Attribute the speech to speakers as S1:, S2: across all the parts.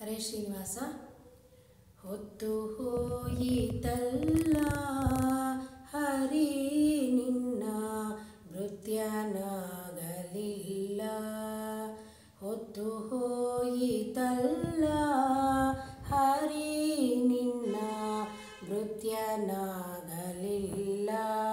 S1: ಹರೇ ಶ್ರೀನಿವಾಸ ಹೊತ್ತು ಹೋಯಿತಲ್ಲ ಹರಿ ನಿನ್ನ ನೃತ್ಯನಾಗಲಿಲ್ಲ ಹೊತ್ತು ಹೋಯಿತಲ್ಲ ಹರಿ ನಿನ್ನ ನೃತ್ಯನಾಗಲಿಲ್ಲ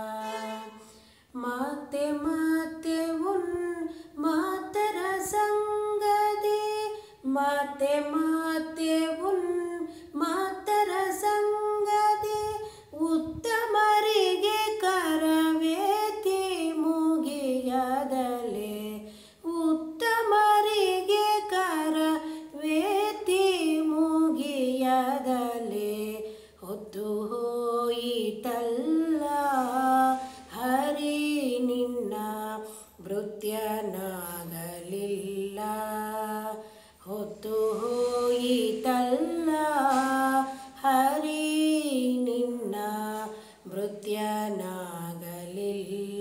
S1: ಮತ್ತೆ ಮತ್ತೆ ಉನ್ ಮಾತರ ಸಂಗದಿ ಮತ್ತೆ ಮತ್ತೆ ಉನ್ ಮಾತರ ಸಂಗದಿ ಉತ್ತಮರಿಗೆ ಕರವೇತಿ ಮುಗಿಯದಲೆ ಉತ್ತಮರಿಗೆ ಕರವೇತಿ ಮುಗಿಯದಲೆ ಹೊತ್ತು ಹೋಯಿತಲ್ಲ ಹರಿ ನಿನ್ನ ನೃತ್ಯನಾಗಲಿಲ್ಲ ಹೊತ್ತು ಹೋಯಿತಲ್ಲ ಹರಿ ನಿನ್ನ ನೃತ್ಯನಾಗಲಿಲ್ಲ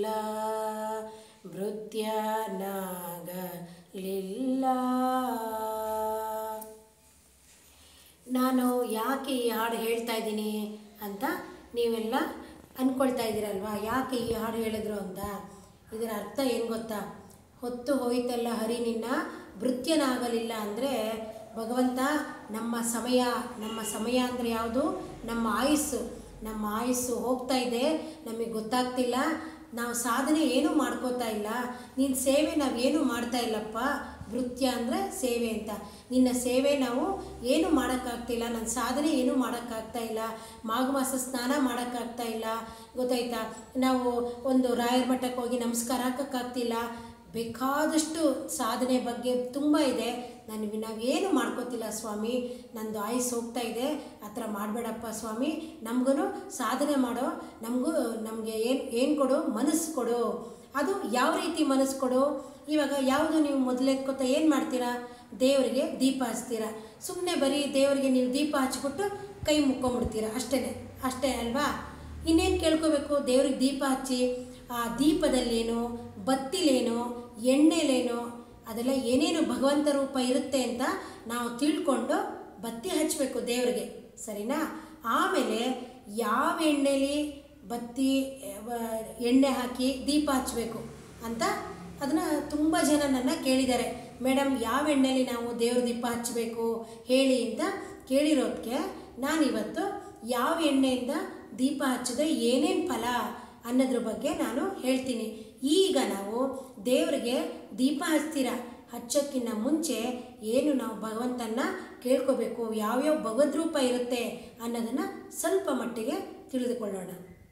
S1: ನೃತ್ಯನಾಗಲಿಲ್ಲ ನಾನು ಯಾಕೆ ಈ ಹಾಡು ಹೇಳ್ತಾ ಇದ್ದೀನಿ ಅಂತ ನೀವೆಲ್ಲ ಅಂದ್ಕೊಳ್ತಾ ಇದ್ದೀರಲ್ವಾ ಯಾಕೆ ಈ ಹಾಡು ಹೇಳಿದ್ರು ಅಂತ ಇದರ ಅರ್ಥ ಏನು ಗೊತ್ತಾ ಹೊತ್ತು ಹೋಯ್ತಲ್ಲ ಹರಿ ನಿನ್ನ ಭೃತ್ಯನಾಗಲಿಲ್ಲ ಅಂದರೆ ಭಗವಂತ ನಮ್ಮ ಸಮಯ ನಮ್ಮ ಸಮಯ ಅಂದರೆ ಯಾವುದು ನಮ್ಮ ಆಯುಸ್ಸು ನಮ್ಮ ಆಯುಸ್ಸು ಹೋಗ್ತಾ ಇದೆ ನಮಗೆ ಗೊತ್ತಾಗ್ತಿಲ್ಲ ನಾವು ಸಾಧನೆ ಏನೂ ಮಾಡ್ಕೋತಾ ಇಲ್ಲ ನಿನ್ನ ಸೇವೆ ನಾವು ಏನೂ ಮಾಡ್ತಾ ಇಲ್ಲಪ್ಪ ನೃತ್ಯ ಅಂದರೆ ಸೇವೆ ಅಂತ ನಿನ್ನ ಸೇವೆ ನಾವು ಏನು ಮಾಡೋಕ್ಕಾಗ್ತಿಲ್ಲ ನನ್ನ ಸಾಧನೆ ಏನೂ ಮಾಡೋಕ್ಕಾಗ್ತಾ ಇಲ್ಲ ಮಾಘ ಮಾಸ ಸ್ನಾನ ಮಾಡೋಕ್ಕಾಗ್ತಾ ಇಲ್ಲ ಗೊತ್ತಾಯ್ತಾ ನಾವು ಒಂದು ರಾಯರ ಮಠಕ್ಕೆ ಹೋಗಿ ನಮಸ್ಕಾರ ಹಾಕೋಕ್ಕಾಗ್ತಿಲ್ಲ ಬೇಕಾದಷ್ಟು ಸಾಧನೆ ಬಗ್ಗೆ ತುಂಬ ಇದೆ ನನಗೆ ನಾವೇನು ಮಾಡ್ಕೋತಿಲ್ಲ ಸ್ವಾಮಿ ನಂದು ಆಯುಸ್ ಹೋಗ್ತಾ ಇದೆ ಆ ಥರ ಮಾಡಬೇಡಪ್ಪ ಸ್ವಾಮಿ ನಮಗೂ ಸಾಧನೆ ಮಾಡೋ ನಮಗೂ ನಮಗೆ ಏನು ಏನು ಕೊಡು ಮನಸ್ಸು ಕೊಡು ಅದು ಯಾವ ರೀತಿ ಮನಸ್ಸು ಕೊಡು ಇವಾಗ ಯಾವುದು ನೀವು ಮೊದಲೆತ್ಕೊತ ಏನು ಮಾಡ್ತೀರಾ ದೇವರಿಗೆ ದೀಪ ಹಚ್ತೀರಾ ಸುಮ್ಮನೆ ಬರೀ ದೇವರಿಗೆ ನೀವು ದೀಪ ಹಚ್ಬಿಟ್ಟು ಕೈ ಮುಕ್ಕೊಂಬಿಡ್ತೀರಾ ಅಷ್ಟೇ ಅಷ್ಟೇ ಅಲ್ವಾ ಇನ್ನೇನು ಕೇಳ್ಕೋಬೇಕು ದೇವ್ರಿಗೆ ದೀಪ ಹಚ್ಚಿ ಆ ದೀಪದಲ್ಲೇನು ಬತ್ತಿಲೇನು ಎಣ್ಣೆಲೇನು ಅದೆಲ್ಲ ಏನೇನು ಭಗವಂತ ರೂಪ ಇರುತ್ತೆ ಅಂತ ನಾವು ತಿಳ್ಕೊಂಡು ಬತ್ತಿ ಹಚ್ಚಬೇಕು ದೇವರಿಗೆ ಸರಿನಾ ಆಮೇಲೆ ಯಾವ ಎಣ್ಣೆಲಿ ಬತ್ತಿ ಆ, ಎಣ್ಣೆ ಹಾಕಿ ದೀಪ ಹಚ್ಚಬೇಕು ಅಂತ ಅದನ್ನು ತುಂಬ ಜನ ನನ್ನ ಕೇಳಿದ್ದಾರೆ ಮೇಡಮ್ ಯಾವ ಎಣ್ಣೆಲಿ ನಾವು ದೇವ್ರ ದೀಪ ಹಚ್ಚಬೇಕು ಹೇಳಿ ಅಂತ ಕೇಳಿರೋದಕ್ಕೆ ನಾನಿವತ್ತು ಯಾವ ಎಣ್ಣೆಯಿಂದ ದೀಪ ಹಚ್ಚಿದ್ರೆ ಏನೇನು ಫಲ ಅನ್ನೋದ್ರ ಬಗ್ಗೆ ನಾನು ಹೇಳ್ತೀನಿ ಈಗ ನಾವು ದೇವರಿಗೆ ದೀಪ ಹಚ್ತೀರ ಹಚ್ಚೋಕ್ಕಿಂತ ಮುಂಚೆ ಏನು ನಾವು ಭಗವಂತನ ಕೇಳ್ಕೋಬೇಕು ಯಾವ್ಯಾವ ಭಗವದ್ರೂಪ ಇರುತ್ತೆ ಅನ್ನೋದನ್ನು ಸ್ವಲ್ಪ ಮಟ್ಟಿಗೆ ತಿಳಿದುಕೊಳ್ಳೋಣ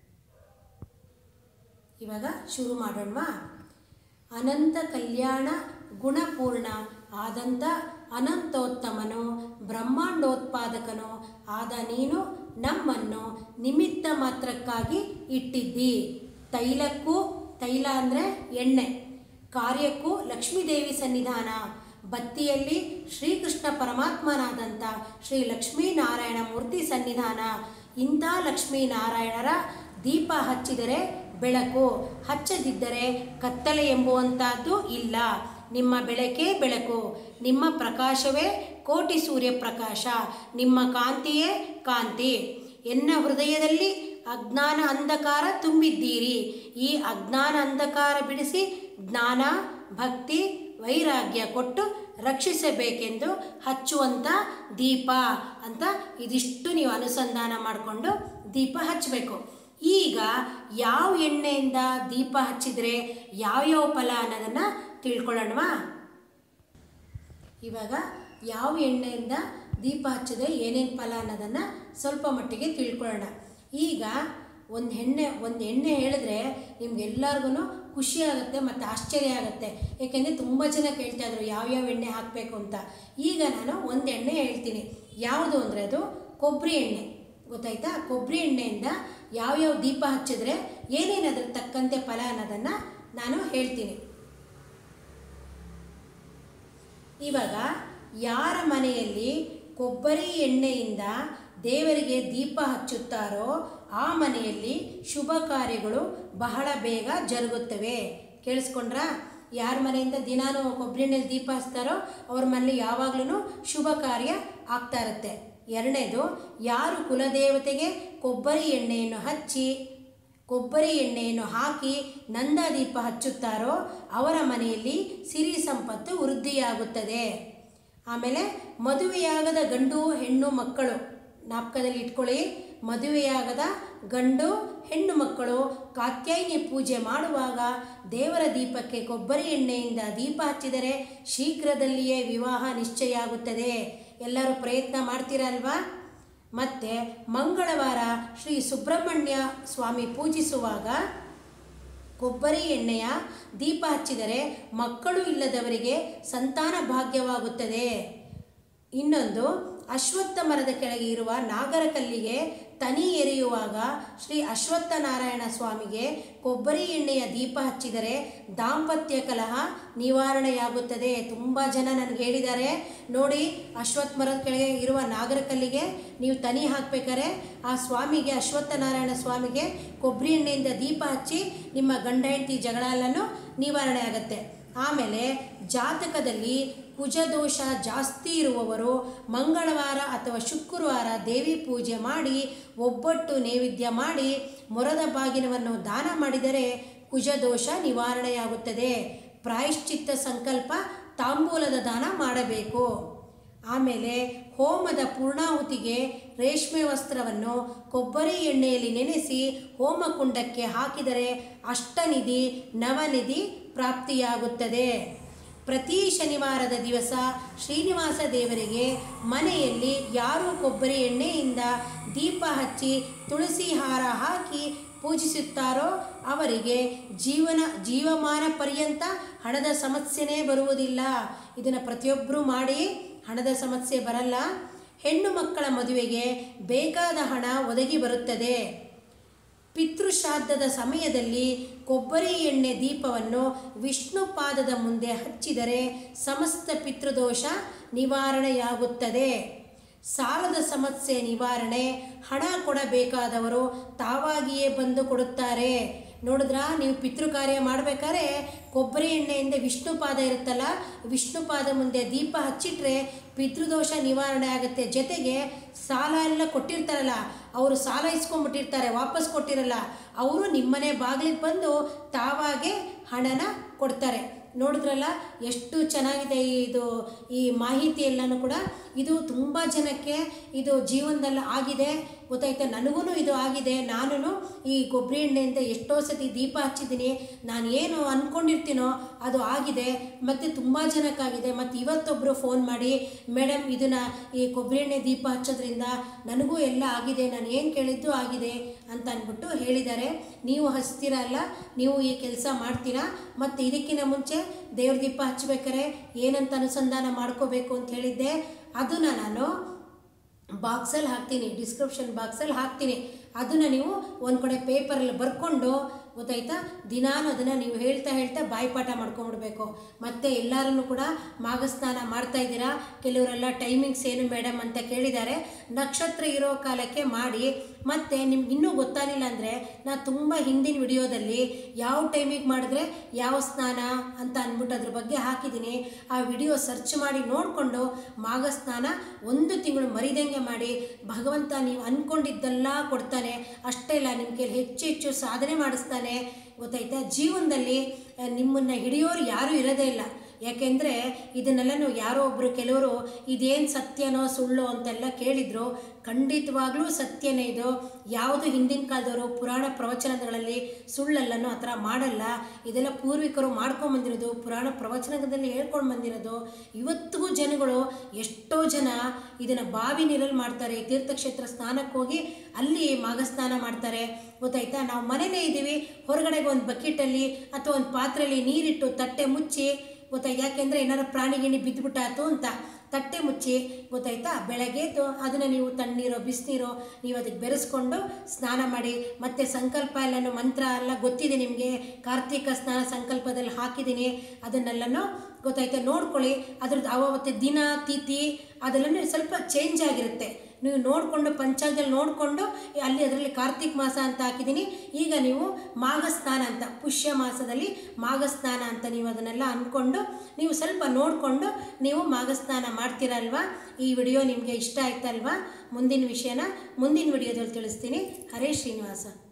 S1: ಇವಾಗ ಶುರು ಮಾಡೋಣವಾ ಅನಂತ ಕಲ್ಯಾಣ ಗುಣಪೂರ್ಣ ಆದಂಥ ಅನಂತೋತ್ತಮನು ಬ್ರಹ್ಮಾಂಡೋತ್ಪಾದಕನು ಆದ ನೀನು ನಮ್ಮನ್ನು ನಿಮಿತ್ತ ಮಾತ್ರಕ್ಕಾಗಿ ಇಟ್ಟಿದ್ದಿ ತೈಲಕ್ಕೂ ತೈಲ ಅಂದರೆ ಎಣ್ಣೆ ಕಾರ್ಯಕ್ಕೂ ಲಕ್ಷ್ಮೀದೇವಿ ಸನ್ನಿಧಾನ ಬತ್ತಿಯಲ್ಲಿ ಶ್ರೀಕೃಷ್ಣ ಪರಮಾತ್ಮನಾದಂಥ ಶ್ರೀ ಲಕ್ಷ್ಮೀನಾರಾಯಣ ಮೂರ್ತಿ ಸನ್ನಿಧಾನ ಇಂಥ ಲಕ್ಷ್ಮೀನಾರಾಯಣರ ದೀಪ ಹಚ್ಚಿದರೆ ಬೆಳಕು ಹಚ್ಚದಿದ್ದರೆ ಕತ್ತಲೆ ಎಂಬುವಂಥದ್ದು ಇಲ್ಲ ನಿಮ್ಮ ಬೆಳಕೇ ಬೆಳಕು ನಿಮ್ಮ ಪ್ರಕಾಶವೇ ಕೋಟಿ ಸೂರ್ಯ ಪ್ರಕಾಶ ನಿಮ್ಮ ಕಾಂತಿಯೇ ಕಾಂತಿ ಎನ್ನ ಹೃದಯದಲ್ಲಿ ಅಜ್ಞಾನ ಅಂಧಕಾರ ತುಂಬಿದ್ದೀರಿ ಈ ಅಜ್ಞಾನ ಅಂಧಕಾರ ಬಿಡಿಸಿ ಜ್ಞಾನ ಭಕ್ತಿ ವೈರಾಗ್ಯ ಕೊಟ್ಟು ರಕ್ಷಿಸಬೇಕೆಂದು ಹಚ್ಚುವಂಥ ದೀಪ ಅಂತ ಇದಿಷ್ಟು ನೀವು ಅನುಸಂಧಾನ ಮಾಡಿಕೊಂಡು ದೀಪ ಹಚ್ಚಬೇಕು ಈಗ ಯಾವ ಎಣ್ಣೆಯಿಂದ ದೀಪ ಹಚ್ಚಿದರೆ ಯಾವ್ಯಾವ ಫಲ ಅನ್ನೋದನ್ನು ತಿಳ್ಕೊಳ್ಳೋಣವಾ ಇವಾಗ ಯಾವ ಎಣ್ಣೆಯಿಂದ ದೀಪ ಹಚ್ಚಿದ್ರೆ ಏನೇನು ಫಲ ಅನ್ನೋದನ್ನು ಸ್ವಲ್ಪ ಮಟ್ಟಿಗೆ ತಿಳ್ಕೊಳ್ಳೋಣ ಈಗ ಒಂದು ಎಣ್ಣೆ ಒಂದು ಎಣ್ಣೆ ಹೇಳಿದ್ರೆ ನಿಮ್ಗೆಲ್ಲರಿಗೂ ಖುಷಿ ಆಗುತ್ತೆ ಮತ್ತು ಆಶ್ಚರ್ಯ ಆಗುತ್ತೆ ಏಕೆಂದರೆ ತುಂಬ ಜನ ಕೇಳ್ತಾ ಇದ್ರು ಯಾವ್ಯಾವ ಎಣ್ಣೆ ಹಾಕಬೇಕು ಅಂತ ಈಗ ನಾನು ಒಂದು ಎಣ್ಣೆ ಹೇಳ್ತೀನಿ ಯಾವುದು ಅಂದರೆ ಅದು ಕೊಬ್ಬರಿ ಎಣ್ಣೆ ಗೊತ್ತಾಯ್ತಾ ಕೊಬ್ಬರಿ ಎಣ್ಣೆಯಿಂದ ಯಾವ್ಯಾವ ದೀಪ ಹಚ್ಚಿದ್ರೆ ಏನೇನು ಅದ್ರ ತಕ್ಕಂತೆ ಫಲ ಅನ್ನೋದನ್ನು ನಾನು ಹೇಳ್ತೀನಿ ಇವಾಗ ಯಾರ ಮನೆಯಲ್ಲಿ ಕೊಬ್ಬರಿ ಎಣ್ಣೆಯಿಂದ ದೇವರಿಗೆ ದೀಪ ಹಚ್ಚುತ್ತಾರೋ ಆ ಮನೆಯಲ್ಲಿ ಶುಭ ಕಾರ್ಯಗಳು ಬಹಳ ಬೇಗ ಜರುಗುತ್ತವೆ ಕೇಳಿಸ್ಕೊಂಡ್ರಾ ಯಾರ ಮನೆಯಿಂದ ದಿನಾನು ಕೊಬ್ಬರಿ ಎಣ್ಣೆಲಿ ದೀಪ ಹಚ್ತಾರೋ ಅವ್ರ ಮನೇಲಿ ಯಾವಾಗ್ಲೂ ಶುಭ ಕಾರ್ಯ ಆಗ್ತಾ ಇರುತ್ತೆ ಎರಡನೇದು ಯಾರು ಕುಲದೇವತೆಗೆ ಕೊಬ್ಬರಿ ಎಣ್ಣೆಯನ್ನು ಹಚ್ಚಿ ಕೊಬ್ಬರಿ ಎಣ್ಣೆಯನ್ನು ಹಾಕಿ ನಂದಾದೀಪ ಹಚ್ಚುತ್ತಾರೋ ಅವರ ಮನೆಯಲ್ಲಿ ಸಿರಿ ಸಂಪತ್ತು ವೃದ್ಧಿಯಾಗುತ್ತದೆ ಆಮೇಲೆ ಮದುವೆಯಾಗದ ಗಂಡು ಹೆಣ್ಣು ಮಕ್ಕಳು ಜ್ಞಾಪಕದಲ್ಲಿ ಇಟ್ಕೊಳ್ಳಿ ಮದುವೆಯಾಗದ ಗಂಡು ಹೆಣ್ಣು ಮಕ್ಕಳು ಕಾತ್ಯಾಯಿನಿ ಪೂಜೆ ಮಾಡುವಾಗ ದೇವರ ದೀಪಕ್ಕೆ ಕೊಬ್ಬರಿ ಎಣ್ಣೆಯಿಂದ ದೀಪ ಹಚ್ಚಿದರೆ ಶೀಘ್ರದಲ್ಲಿಯೇ ವಿವಾಹ ನಿಶ್ಚಯ ಆಗುತ್ತದೆ ಎಲ್ಲರೂ ಪ್ರಯತ್ನ ಮಾಡ್ತೀರಲ್ವಾ ಮತ್ತು ಮಂಗಳವಾರ ಶ್ರೀ ಸುಬ್ರಹ್ಮಣ್ಯ ಸ್ವಾಮಿ ಪೂಜಿಸುವಾಗ ಕೊಬ್ಬರಿ ಎಣ್ಣೆಯ ದೀಪ ಹಚ್ಚಿದರೆ ಮಕ್ಕಳು ಇಲ್ಲದವರಿಗೆ ಸಂತಾನ ಭಾಗ್ಯವಾಗುತ್ತದೆ ಇನ್ನೊಂದು ಅಶ್ವತ್ಥ ಮರದ ಕೆಳಗೆ ಇರುವ ನಾಗರಕಲ್ಲಿಗೆ ತನಿ ಎರೆಯುವಾಗ ಶ್ರೀ ಅಶ್ವತ್ಥ ನಾರಾಯಣ ಸ್ವಾಮಿಗೆ ಕೊಬ್ಬರಿ ಎಣ್ಣೆಯ ದೀಪ ಹಚ್ಚಿದರೆ ದಾಂಪತ್ಯ ಕಲಹ ನಿವಾರಣೆಯಾಗುತ್ತದೆ ತುಂಬ ಜನ ನನಗೆ ಹೇಳಿದ್ದಾರೆ ನೋಡಿ ಅಶ್ವತ್ಥ ಮರದ ಕೆಳಗೆ ಇರುವ ನಾಗರಕಲ್ಲಿಗೆ ನೀವು ತನಿ ಹಾಕ್ಬೇಕಾದ್ರೆ ಆ ಸ್ವಾಮಿಗೆ ಅಶ್ವತ್ಥ ನಾರಾಯಣ ಸ್ವಾಮಿಗೆ ಕೊಬ್ಬರಿ ಎಣ್ಣೆಯಿಂದ ದೀಪ ಹಚ್ಚಿ ನಿಮ್ಮ ಗಂಡ ಹೆಂಡತಿ ಜಗಳ ಎಲ್ಲನೂ ನಿವಾರಣೆ ಆಗುತ್ತೆ ಆಮೇಲೆ ಜಾತಕದಲ್ಲಿ ಕುಜದೋಷ ಜಾಸ್ತಿ ಇರುವವರು ಮಂಗಳವಾರ ಅಥವಾ ಶುಕ್ರವಾರ ದೇವಿ ಪೂಜೆ ಮಾಡಿ ಒಬ್ಬಟ್ಟು ನೈವೇದ್ಯ ಮಾಡಿ ಮೊರದ ಬಾಗಿನವನ್ನು ದಾನ ಮಾಡಿದರೆ ಕುಜದೋಷ ನಿವಾರಣೆಯಾಗುತ್ತದೆ ಪ್ರಾಯಶ್ಚಿತ್ತ ಸಂಕಲ್ಪ ತಾಂಬೂಲದ ದಾನ ಮಾಡಬೇಕು ಆಮೇಲೆ ಹೋಮದ ಪೂರ್ಣಾಹುತಿಗೆ ರೇಷ್ಮೆ ವಸ್ತ್ರವನ್ನು ಕೊಬ್ಬರಿ ಎಣ್ಣೆಯಲ್ಲಿ ನೆನೆಸಿ ಹೋಮಕುಂಡಕ್ಕೆ ಹಾಕಿದರೆ ಅಷ್ಟನಿಧಿ ನವನಿಧಿ ಪ್ರಾಪ್ತಿಯಾಗುತ್ತದೆ ಪ್ರತಿ ಶನಿವಾರದ ದಿವಸ ಶ್ರೀನಿವಾಸ ದೇವರಿಗೆ ಮನೆಯಲ್ಲಿ ಯಾರು ಕೊಬ್ಬರಿ ಎಣ್ಣೆಯಿಂದ ದೀಪ ಹಚ್ಚಿ ತುಳಸಿ ಹಾರ ಹಾಕಿ ಪೂಜಿಸುತ್ತಾರೋ ಅವರಿಗೆ ಜೀವನ ಜೀವಮಾನ ಪರ್ಯಂತ ಹಣದ ಸಮಸ್ಯೆನೇ ಬರುವುದಿಲ್ಲ ಇದನ್ನು ಪ್ರತಿಯೊಬ್ಬರೂ ಮಾಡಿ ಹಣದ ಸಮಸ್ಯೆ ಬರಲ್ಲ ಹೆಣ್ಣು ಮಕ್ಕಳ ಮದುವೆಗೆ ಬೇಕಾದ ಹಣ ಒದಗಿ ಬರುತ್ತದೆ ಪಿತೃಶ್ರಾದ್ದದ ಸಮಯದಲ್ಲಿ ಕೊಬ್ಬರಿ ಎಣ್ಣೆ ದೀಪವನ್ನು ವಿಷ್ಣು ಪಾದದ ಮುಂದೆ ಹಚ್ಚಿದರೆ ಸಮಸ್ತ ಪಿತೃದೋಷ ನಿವಾರಣೆಯಾಗುತ್ತದೆ ಸಾಲದ ಸಮಸ್ಯೆ ನಿವಾರಣೆ ಹಣ ಕೊಡಬೇಕಾದವರು ತಾವಾಗಿಯೇ ಬಂದು ಕೊಡುತ್ತಾರೆ ನೋಡಿದ್ರಾ ನೀವು ಪಿತೃ ಕಾರ್ಯ ಮಾಡಬೇಕಾದ್ರೆ ಕೊಬ್ಬರಿ ಎಣ್ಣೆಯಿಂದ ವಿಷ್ಣು ಪಾದ ಇರುತ್ತಲ್ಲ ವಿಷ್ಣು ಪಾದ ಮುಂದೆ ದೀಪ ಹಚ್ಚಿಟ್ರೆ ಪಿತೃದೋಷ ನಿವಾರಣೆ ಆಗುತ್ತೆ ಜೊತೆಗೆ ಸಾಲ ಎಲ್ಲ ಕೊಟ್ಟಿರ್ತಾರಲ್ಲ ಅವರು ಸಾಲ ಇಸ್ಕೊಂಡ್ಬಿಟ್ಟಿರ್ತಾರೆ ವಾಪಸ್ ಕೊಟ್ಟಿರಲ್ಲ ಅವರು ನಿಮ್ಮನೆ ಬಾಗಿಲಿಗೆ ಬಂದು ತಾವಾಗೆ ಹಣನ ಕೊಡ್ತಾರೆ ನೋಡಿದ್ರಲ್ಲ ಎಷ್ಟು ಚೆನ್ನಾಗಿದೆ ಇದು ಈ ಮಾಹಿತಿ ಎಲ್ಲನೂ ಕೂಡ ಇದು ತುಂಬ ಜನಕ್ಕೆ ಇದು ಜೀವನದಲ್ಲಿ ಆಗಿದೆ ಗೊತ್ತಾಯ್ತಾ ನನಗೂ ಇದು ಆಗಿದೆ ನಾನು ಈ ಕೊಬ್ಬರಿ ಎಣ್ಣೆಯಿಂದ ಎಷ್ಟೋ ಸತಿ ದೀಪ ಹಚ್ಚಿದ್ದೀನಿ ನಾನು ಏನು ಅಂದ್ಕೊಂಡಿರ್ತೀನೋ ಅದು ಆಗಿದೆ ಮತ್ತು ತುಂಬ ಜನಕ್ಕಾಗಿದೆ ಮತ್ತು ಇವತ್ತೊಬ್ಬರು ಫೋನ್ ಮಾಡಿ ಮೇಡಮ್ ಇದನ್ನು ಈ ಕೊಬ್ಬರಿ ಎಣ್ಣೆ ದೀಪ ಹಚ್ಚೋದ್ರಿಂದ ನನಗೂ ಎಲ್ಲ ಆಗಿದೆ ನಾನು ಏನು ಕೇಳಿದ್ದು ಆಗಿದೆ ಅಂತ ಅಂದ್ಬಿಟ್ಟು ಹೇಳಿದ್ದಾರೆ ನೀವು ಹಚ್ತೀರಲ್ಲ ನೀವು ಈ ಕೆಲಸ ಮಾಡ್ತೀರಾ ಮತ್ತು ಇದಕ್ಕಿಂತ ಮುಂಚೆ ದೇವ್ರ ದೀಪ ಹಚ್ಬೇಕಾರೆ ಏನಂತ ಅನುಸಂಧಾನ ಮಾಡ್ಕೋಬೇಕು ಅಂತ ಹೇಳಿದ್ದೆ ಅದನ್ನು ನಾನು ಬಾಕ್ಸಲ್ಲಿ ಹಾಕ್ತೀನಿ ಡಿಸ್ಕ್ರಿಪ್ಷನ್ ಬಾಕ್ಸಲ್ಲಿ ಹಾಕ್ತೀನಿ ಅದನ್ನು ನೀವು ಒಂದು ಕಡೆ ಪೇಪರಲ್ಲಿ ಬರ್ಕೊಂಡು ಗೊತ್ತಾಯ್ತಾ ದಿನಾನು ಅದನ್ನು ನೀವು ಹೇಳ್ತಾ ಹೇಳ್ತಾ ಬಾಯ್ಪಾಠ ಮಾಡ್ಕೊಂಬಿಡ್ಬೇಕು ಮತ್ತು ಎಲ್ಲರೂ ಕೂಡ ಮಾಘಸ್ನಾನ ಮಾಡ್ತಾ ಇದ್ದೀರಾ ಕೆಲವರೆಲ್ಲ ಟೈಮಿಂಗ್ಸ್ ಏನು ಮೇಡಮ್ ಅಂತ ಕೇಳಿದ್ದಾರೆ ನಕ್ಷತ್ರ ಇರೋ ಕಾಲಕ್ಕೆ ಮಾಡಿ ಮತ್ತು ನಿಮ್ಗೆ ಇನ್ನೂ ಗೊತ್ತಾಗಿಲ್ಲ ಅಂದರೆ ನಾನು ತುಂಬ ಹಿಂದಿನ ವಿಡಿಯೋದಲ್ಲಿ ಯಾವ ಟೈಮಿಗೆ ಮಾಡಿದ್ರೆ ಯಾವ ಸ್ನಾನ ಅಂತ ಅಂದ್ಬಿಟ್ಟು ಅದ್ರ ಬಗ್ಗೆ ಹಾಕಿದ್ದೀನಿ ಆ ವಿಡಿಯೋ ಸರ್ಚ್ ಮಾಡಿ ನೋಡಿಕೊಂಡು ಮಾಘಸ್ನಾನ ಒಂದು ತಿಂಗಳು ಮರಿದಂಗೆ ಮಾಡಿ ಭಗವಂತ ನೀವು ಅಂದ್ಕೊಂಡಿದ್ದೆಲ್ಲ ಕೊಡ್ತಾನೆ ಅಷ್ಟೇ ಇಲ್ಲ ನಿಮ್ಮ ಕೈಲಿ ಹೆಚ್ಚು ಹೆಚ್ಚು ಸಾಧನೆ ಮಾಡಿಸ್ತಾನೆ ಗೊತ್ತಾಯ್ತಾ ಜೀವನದಲ್ಲಿ ನಿಮ್ಮನ್ನು ಹಿಡಿಯೋರು ಯಾರೂ ಇರೋದೇ ಇಲ್ಲ ಯಾಕೆಂದರೆ ಇದನ್ನೆಲ್ಲನೂ ಯಾರೋ ಒಬ್ಬರು ಕೆಲವರು ಇದೇನು ಸತ್ಯನೋ ಸುಳ್ಳು ಅಂತೆಲ್ಲ ಕೇಳಿದ್ರು ಖಂಡಿತವಾಗ್ಲೂ ಸತ್ಯನೇ ಇದು ಯಾವುದು ಹಿಂದಿನ ಕಾಲದವರು ಪುರಾಣ ಪ್ರವಚನಗಳಲ್ಲಿ ಸುಳ್ಳಲ್ಲನೂ ಆ ಥರ ಮಾಡಲ್ಲ ಇದೆಲ್ಲ ಪೂರ್ವಿಕರು ಮಾಡ್ಕೊಂಬಂದಿರೋದು ಪುರಾಣ ಪ್ರವಚನದಲ್ಲಿ ಹೇಳ್ಕೊಂಡು ಬಂದಿರೋದು ಇವತ್ತಿಗೂ ಜನಗಳು ಎಷ್ಟೋ ಜನ ಇದನ್ನು ಬಾವಿ ನೀರಲ್ಲಿ ಮಾಡ್ತಾರೆ ತೀರ್ಥಕ್ಷೇತ್ರ ಸ್ನಾನಕ್ಕೆ ಹೋಗಿ ಅಲ್ಲಿ ಮಾಘಸ್ನಾನ ಮಾಡ್ತಾರೆ ಗೊತ್ತಾಯ್ತಾ ನಾವು ಮನೇಲೇ ಇದ್ದೀವಿ ಹೊರಗಡೆಗೆ ಒಂದು ಬಕೆಟಲ್ಲಿ ಅಥವಾ ಒಂದು ಪಾತ್ರೆಯಲ್ಲಿ ನೀರಿಟ್ಟು ತಟ್ಟೆ ಮುಚ್ಚಿ ಗೊತ್ತಾಯ್ತು ಯಾಕೆಂದರೆ ಏನಾರು ಪ್ರಾಣಿ ಗಿಣಿ ಬಿದ್ದುಬಿಟ್ಟಾತು ಅಂತ ತಟ್ಟೆ ಮುಚ್ಚಿ ಗೊತ್ತಾಯ್ತಾ ಬೆಳಗ್ಗೆ ಎದ್ದು ಅದನ್ನು ನೀವು ತಣ್ಣೀರೋ ಬಿಸಿನೀರೋ ನೀವು ಅದಕ್ಕೆ ಬೆರೆಸ್ಕೊಂಡು ಸ್ನಾನ ಮಾಡಿ ಮತ್ತು ಸಂಕಲ್ಪ ಎಲ್ಲನೂ ಮಂತ್ರ ಎಲ್ಲ ಗೊತ್ತಿದೆ ನಿಮಗೆ ಕಾರ್ತಿಕ ಸ್ನಾನ ಸಂಕಲ್ಪದಲ್ಲಿ ಹಾಕಿದ್ದೀನಿ ಅದನ್ನೆಲ್ಲನೂ ಗೊತ್ತಾಯ್ತಾ ನೋಡ್ಕೊಳ್ಳಿ ಅದ್ರದ್ದು ಅವತ್ತು ದಿನ ತಿಥಿ ಅದೆಲ್ಲನೂ ಸ್ವಲ್ಪ ಚೇಂಜ್ ಆಗಿರುತ್ತೆ ನೀವು ನೋಡಿಕೊಂಡು ಪಂಚಾಂಗದಲ್ಲಿ ನೋಡಿಕೊಂಡು ಅಲ್ಲಿ ಅದರಲ್ಲಿ ಕಾರ್ತಿಕ್ ಮಾಸ ಅಂತ ಹಾಕಿದ್ದೀನಿ ಈಗ ನೀವು ಮಾಘಸ್ನಾನ ಅಂತ ಪುಷ್ಯ ಮಾಸದಲ್ಲಿ ಮಾಘಸ್ನಾನ ಅಂತ ನೀವು ಅದನ್ನೆಲ್ಲ ಅಂದ್ಕೊಂಡು ನೀವು ಸ್ವಲ್ಪ ನೋಡಿಕೊಂಡು ನೀವು ಮಾಘಸ್ನಾನ ಮಾಡ್ತೀರಲ್ವಾ ಈ ವಿಡಿಯೋ ನಿಮಗೆ ಇಷ್ಟ ಆಯ್ತಲ್ವಾ ಮುಂದಿನ ವಿಷಯನ ಮುಂದಿನ ವಿಡಿಯೋದಲ್ಲಿ ತಿಳಿಸ್ತೀನಿ ಹರೇ ಶ್ರೀನಿವಾಸ